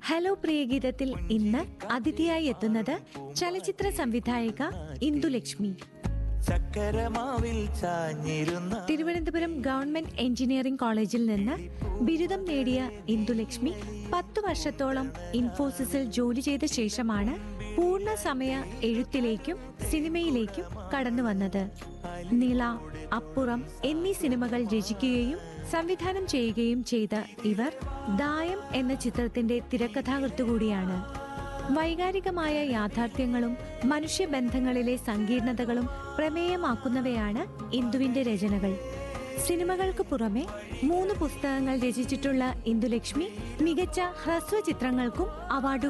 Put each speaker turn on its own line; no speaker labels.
hello പ്രിയഗീതത്തിൽ ഇന്ന് അതിഥിയായി എത്തുന്നത് ചലച്ചിത്ര സംവിധായിക ഇന്ദുലക്ഷ്മി
ചക്കരമാവിൽ ചാഞ്ഞിരുന്ന
തിരുവനന്തപുരം ഗവൺമെന്റ് എഞ്ചിനീയറിംഗ് കോളേജിൽ നിന്ന് ബിരുദം നേടിയ ഇന്ദുലക്ഷ്മി പത്തു വർഷത്തോളം ഇൻഫോസിസിൽ ജോലി ചെയ്ത ശേഷമാണ് പൂർണ്ണ സമയ എഴുത്തിലേക്കും സിനിമയിലേക്കും കടന്നു വന്നത് നിള അപ്പുറം എന്നീ സിനിമകൾ രചിക്കുകയും സംവിധാനം ചെയ്യുകയും ചെയ്ത ഇവർ ദായം എന്ന ചിത്രത്തിന്റെ തിരക്കഥാകൃത്ത് കൂടിയാണ് വൈകാരികമായ യാഥാർത്ഥ്യങ്ങളും മനുഷ്യബന്ധങ്ങളിലെ സങ്കീർണതകളും പ്രമേയമാക്കുന്നവയാണ് ഇന്ദുവിന്റെ രചനകൾ സിനിമകൾക്ക് പുറമെ മൂന്ന് പുസ്തകങ്ങൾ രചിച്ചിട്ടുള്ള ഇന്ദുലക്ഷ്മി മികച്ച ഹ്രസ്വ ചിത്രങ്ങൾക്കും അവാർഡ്